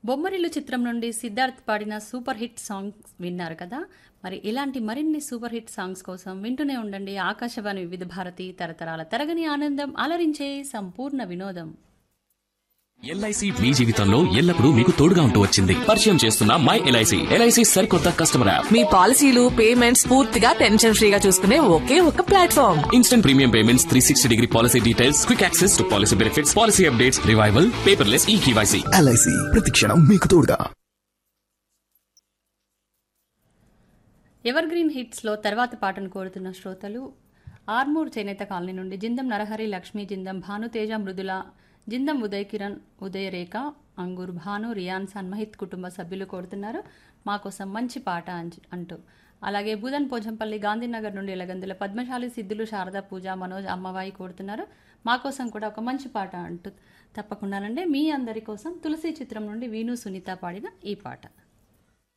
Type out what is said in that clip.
బొమ్మరిల్లు చిత్రం నుండి సిద్ధార్థ్ పాడిన సూపర్ హిట్ సాంగ్స్ విన్నారు కదా మరి ఇలాంటి మరిన్ని సూపర్ హిట్ సాంగ్స్ కోసం వింటూనే ఉండండి ఆకాశవాణి వివిధ భారతి తరతరాల తరగని ఆనందం అలరించే సంపూర్ణ వినోదం ఎల్ఐసి మీ జీవితంలో ఎల్లప్పుడూ మీకు తోడుగా ఉంటూ వచ్చింది పరిచయం చేస్తున్న మై ఎల్ఐసి ఎల్ఐసి సరికొత్త కస్టమర్ యాప్ మీ పాలసీలు పేమెంట్స్ పూర్తిగా టెన్షన్ ఫ్రీగా చూసుకునే ఒకే ఒక platform instant premium payments three sixty degree policy details quick access to policy benefits policy updates revival paperless e KYC LIC ప్రతిక్షణం మీకు తోడుగా ఎవర్ గ్రీన్ హిట్స్లో తర్వాతి పాటను కోరుతున్న శ్రోతలు ఆర్మూర్ చేనేత కాలనీ నుండి జిందం నరహరి లక్ష్మీ జిందం భానుతేజ మృదుల జిందం ఉదయ్ కిరణ్ ఉదయ రేఖ అంగూర్ భాను రియాన్ సన్మహిత్ కుటుంబ సభ్యులు కోరుతున్నారు మా కోసం మంచి పాట అంచ్- అంటూ అలాగే బుధన్ పోచంపల్లి గాంధీనగర్ నుండి ఎలగందుల పద్మశాలి సిద్ధులు శారదా పూజ మనోజ్ అమ్మవాయి కోరుతున్నారు మా కోసం కూడా ఒక మంచి పాట అంటూ తప్పకుండానండి మీ అందరి కోసం తులసి చిత్రం నుండి వీణు సునీత పాడిన ఈ పాట